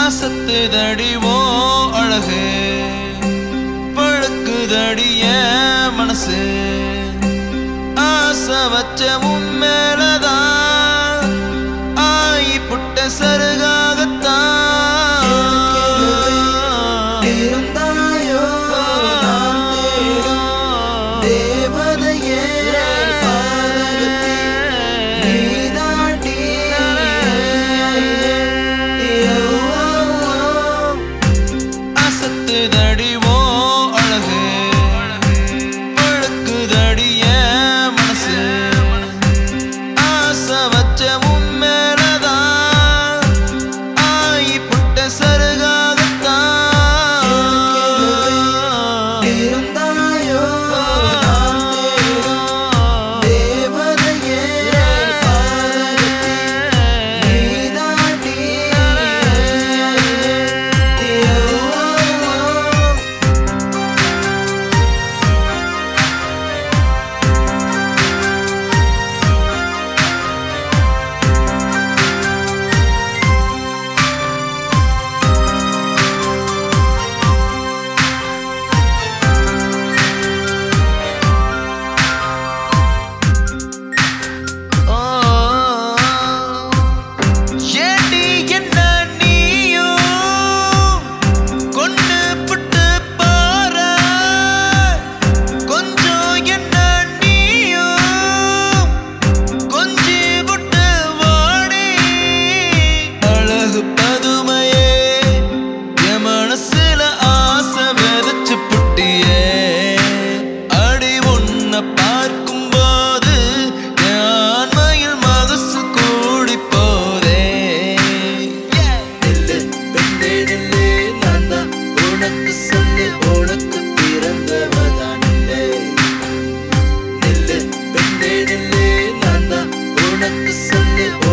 அசத்துதடி ஓ அழகு பழுக்குதடிய மனசு ஆசை வச்ச உன் மேலதான் ஆயி புட்ட சருகாகத்தான் இருந்தாயோ நான் தேடும் தேவதையே பாதகத்தில் நீதாண்டி அசத்துதடி ஓ அழகு பழுக்குதடிய மனசு ஆசை வச்ச உன் மேலதான் ஆயி புட்ட சருகாகத்தான் இருந்தாயோ நான் தேடும் தேவதையே பாதகத்தில் நீதாண்டி ஓ, ஏண்டி என்ன நீயும் கொண்டு புட்டு பாரு கொஞ்சம் என்ன நீயும் கொஞ்சி புட்டு வாடி அழகு பதுமையே என் மனசுல ஆசை விதைச்சு புட்டியே அடி உன்னை பார்க்கும்போது என் ஆண்மையில் மகசு கூடி போதே நில்லு பெண்ணே நில்லு நான் தான் உனக்கு சொல்லு உனக்கு பிறந்தவதான் நில்லு நில்லு பெண்ணே நில்லு நான் தான் உனக்கு சொல்லு